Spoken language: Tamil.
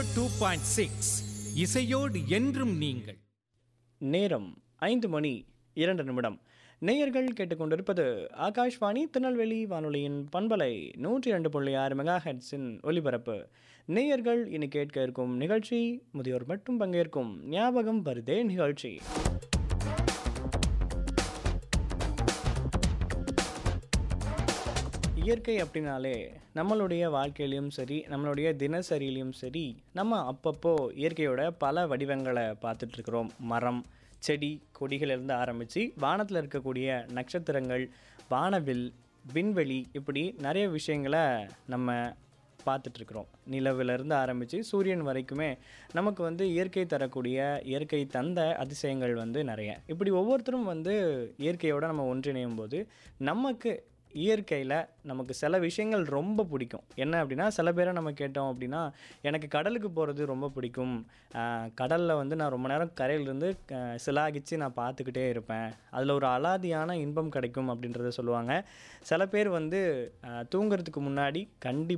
டூ பாயிண்ட் சிக்ஸ் இசையோடு என்றும் நீங்கள் நேரம் ஐந்து மணி இரண்டு நிமிடம் நேயர்கள் கேட்டுக்கொண்டிருப்பது ஆகாஷ்வாணி திருநெல்வேலி வானொலியின் பண்பலை நூற்றி இரண்டு புள்ளி ஆறு மெகா ஹெட்ஸின் ஒலிபரப்பு நேயர்கள் இனி கேட்க இருக்கும் நிகழ்ச்சி முதியோர் மட்டும் பங்கேற்கும் ஞாபகம் வருதே நிகழ்ச்சி இயற்கை அப்படின்னாலே நம்மளுடைய வாழ்க்கையிலையும் சரி நம்மளுடைய தினசரியிலையும் சரி நம்ம அப்பப்போ இயற்கையோட பல வடிவங்களை பார்த்துட்ருக்குறோம் மரம் செடி கொடிகளிலிருந்து ஆரம்பித்து வானத்தில் இருக்கக்கூடிய நட்சத்திரங்கள் வானவில் விண்வெளி இப்படி நிறைய விஷயங்களை நம்ம பார்த்துட்ருக்குறோம் நிலவிலிருந்து ஆரம்பித்து சூரியன் வரைக்குமே நமக்கு வந்து இயற்கை தரக்கூடிய இயற்கை தந்த அதிசயங்கள் வந்து நிறைய இப்படி ஒவ்வொருத்தரும் வந்து இயற்கையோட நம்ம ஒன்றிணையும் போது நமக்கு இயற்கையில் நமக்கு சில விஷயங்கள் ரொம்ப பிடிக்கும் என்ன அப்படின்னா சில பேரை நம்ம கேட்டோம் அப்படின்னா எனக்கு கடலுக்கு போகிறது ரொம்ப பிடிக்கும் கடலில் வந்து நான் ரொம்ப நேரம் கரையிலிருந்து க- சிலாகிச்சு நான் பார்த்துக்கிட்டே இருப்பேன் அதில் ஒரு அலாதியான இன்பம் கிடைக்கும் அப்படின்றத சொல்லுவாங்க சில பேர் வந்து ஆஹ், தூங்குறதுக்கு முன்னாடி கண்டிப்பாக